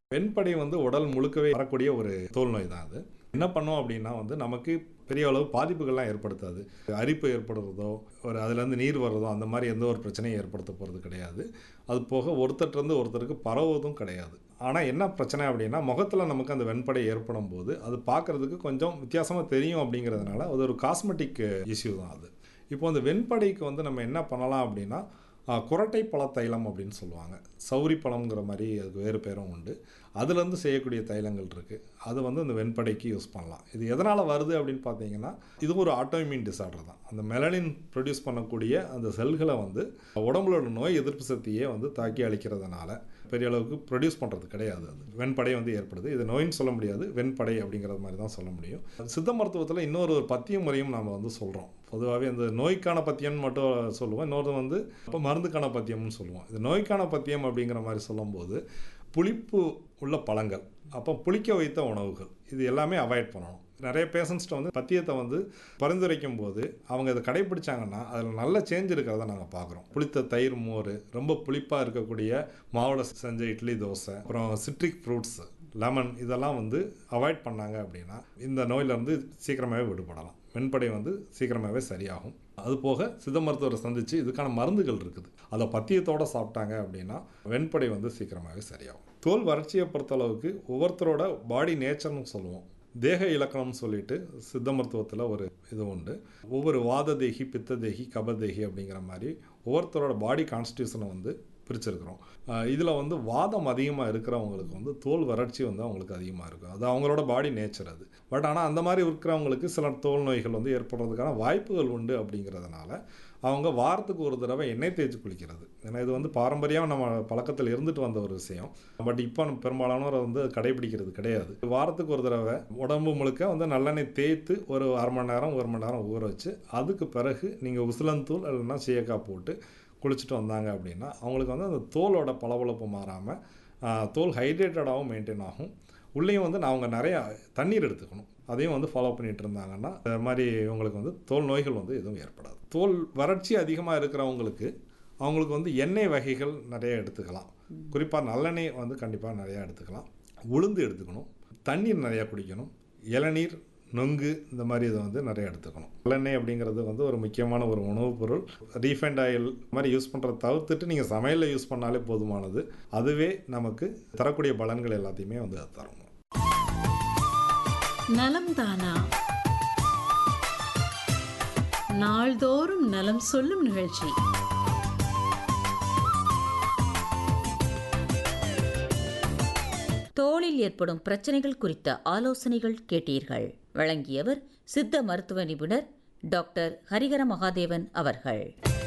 வெண்படை வந்து உடல் முழுக்கவே வரக்கூடிய ஒரு தோல் நோய் தான் அது என்ன பண்ணும் அப்படின்னா வந்து நமக்கு பெரிய அளவு பாதிப்புகள்லாம் ஏற்படுத்தாது அரிப்பு ஏற்படுறதோ ஒரு அதுலேருந்து நீர் வர்றதோ அந்த மாதிரி எந்த ஒரு பிரச்சனையும் ஏற்படுத்த போகிறது கிடையாது அது போக ஒருத்தர்லேருந்து ஒருத்தருக்கு பரவுவதும் கிடையாது ஆனால் என்ன பிரச்சனை அப்படின்னா முகத்தில் நமக்கு அந்த வெண்படை ஏற்படும் போது அது பார்க்குறதுக்கு கொஞ்சம் வித்தியாசமாக தெரியும் அப்படிங்கிறதுனால அது ஒரு காஸ்மெட்டிக் இஷ்யூ தான் அது இப்போ அந்த வெண்படைக்கு வந்து நம்ம என்ன பண்ணலாம் அப்படின்னா ஆஹ், குரட்டை பழ தைலம் அப்படின்னு சொல்லுவாங்க சௌரி பழம்ங்கிற மாதிரி அதுக்கு வேறு பேரும் உண்டு அதுலேருந்து செய்யக்கூடிய தைலங்கள் இருக்குது அது வந்து இந்த வெண்படைக்கு யூஸ் பண்ணலாம் இது எதனால் வருது அப்படின்னு பார்த்தீங்கன்னா இது ஒரு ஆட்டோமின் டிசார்டர் தான் அந்த மெலனின் ப்ரொடியூஸ் பண்ணக்கூடிய அந்த செல்களை வந்து உடம்புல நோய் எதிர்ப்பு சக்தியே வந்து தாக்கி அழிக்கிறதுனால பெரிய அளவுக்கு ப்ரொடியூஸ் பண்ணுறது கிடையாது அது வெண்படை வந்து ஏற்படுது இது நோயின்னு சொல்ல முடியாது வெண்படை அப்படிங்கிறது மாதிரி தான் சொல்ல முடியும் சித்த மருத்துவத்தில் இன்னொரு ஒரு பத்திய முறையும் நாம் வந்து சொல்கிறோம் பொதுவாகவே இந்த நோய்க்கான பத்தியம்னு மட்டும் சொல்லுவோம் இன்னொரு வந்து இப்போ மருந்துக்கான பத்தியம்னு சொல்லுவோம் இது நோய்க்கான பத்தியம் அப்படிங்கிற மாதிரி சொல்லும்போது புளிப்பு உள்ள பழங்கள் அப்போ புளிக்க வைத்த உணவுகள் இது எல்லாமே அவாய்ட் பண்ணணும் நிறைய பேஷண்ட்ஸ்ட்டு வந்து பத்தியத்தை வந்து பரிந்துரைக்கும் போது அவங்க இதை கடைபிடிச்சாங்கன்னா அதில் நல்ல சேஞ்ச் இருக்கிறத நாங்கள் பார்க்குறோம் புளித்த தயிர் மோர் ரொம்ப புளிப்பாக இருக்கக்கூடிய மாவுல செஞ்ச இட்லி தோசை அப்புறம் சிட்ரிக் ஃப்ரூட்ஸ் லெமன் இதெல்லாம் வந்து அவாய்ட் பண்ணாங்க அப்படின்னா இந்த நோயிலேருந்து சீக்கிரமாகவே விடுபடலாம் வெண்படை வந்து சீக்கிரமாகவே சரியாகும் அது போக சித்த மருத்துவரை சந்தித்து இதுக்கான மருந்துகள் இருக்குது அதை பத்தியத்தோடு சாப்பிட்டாங்க அப்படின்னா வெண்படை வந்து சீக்கிரமாகவே சரியாகும் தோல் வறட்சியை பொறுத்தளவுக்கு ஒவ்வொருத்தரோட பாடி நேச்சர்னு சொல்லுவோம் தேக இலக்கணம்னு சொல்லிட்டு சித்த மருத்துவத்தில் ஒரு இது உண்டு ஒவ்வொரு வாத தேகி பித்த தேகி கப தேகி அப்படிங்கிற மாதிரி ஒவ்வொருத்தரோட பாடி கான்ஸ்டியூஷனை வந்து பிரிச்சிருக்கிறோம் இதில் வந்து வாதம் அதிகமாக இருக்கிறவங்களுக்கு வந்து தோல் வறட்சி வந்து அவங்களுக்கு அதிகமாக இருக்கும் அது அவங்களோட பாடி நேச்சர் அது பட் ஆனால் அந்த மாதிரி இருக்கிறவங்களுக்கு சில தோல் நோய்கள் வந்து ஏற்படுறதுக்கான வாய்ப்புகள் உண்டு அப்படிங்கிறதுனால அவங்க வாரத்துக்கு ஒரு தடவை எண்ணெய் தேய்ச்சி குளிக்கிறது ஏன்னா இது வந்து பாரம்பரியம் நம்ம பழக்கத்தில் இருந்துட்டு வந்த ஒரு விஷயம் பட் இப்போ பெரும்பாலானோர் வந்து கடைபிடிக்கிறது கிடையாது வாரத்துக்கு ஒரு தடவை உடம்பு முழுக்க வந்து நல்லெண்ணெய் தேய்த்து ஒரு அரை மணி நேரம் ஒரு மணி நேரம் ஊற வச்சு அதுக்கு பிறகு நீங்கள் உசிலந்தூள் இல்லைன்னா சீயக்காய் போட்டு குளிச்சுட்டு வந்தாங்க அப்படின்னா அவங்களுக்கு வந்து அந்த தோலோட பளபளப்பு மாறாமல் தோல் ஹைட்ரேட்டடாகவும் மெயின்டைன் ஆகும் உள்ளேயும் வந்து நான் அவங்க நிறையா தண்ணீர் எடுத்துக்கணும் அதையும் வந்து ஃபாலோ பண்ணிட்டு இருந்தாங்கன்னா இந்த மாதிரி உங்களுக்கு வந்து தோல் நோய்கள் வந்து எதுவும் ஏற்படாது தோல் வறட்சி அதிகமாக இருக்கிறவங்களுக்கு அவங்களுக்கு வந்து எண்ணெய் வகைகள் நிறைய எடுத்துக்கலாம் குறிப்பாக நல்லெண்ணெய் வந்து கண்டிப்பாக நிறையா எடுத்துக்கலாம் உளுந்து எடுத்துக்கணும் தண்ணீர் நிறையா குடிக்கணும் இளநீர் நொங்கு இந்த மாதிரி இதை வந்து நிறைய எடுத்துக்கணும் நல்லெண்ணெய் அப்படிங்கிறது வந்து ஒரு முக்கியமான ஒரு உணவுப் பொருள் ரீஃபைண்ட் ஆயில் மாதிரி யூஸ் பண்ணுறத தவிர்த்துட்டு நீங்கள் சமையலில் யூஸ் பண்ணாலே போதுமானது அதுவே நமக்கு தரக்கூடிய பலன்கள் எல்லாத்தையுமே வந்து அது தரும் நலம் தானா நாள்தோறும் நலம் சொல்லும் நிகழ்ச்சி தோலில் ஏற்படும் பிரச்சனைகள் குறித்த ஆலோசனைகள் கேட்டீர்கள் வழங்கியவர் சித்த மருத்துவ நிபுணர் டாக்டர் ஹரிஹர மகாதேவன் அவர்கள்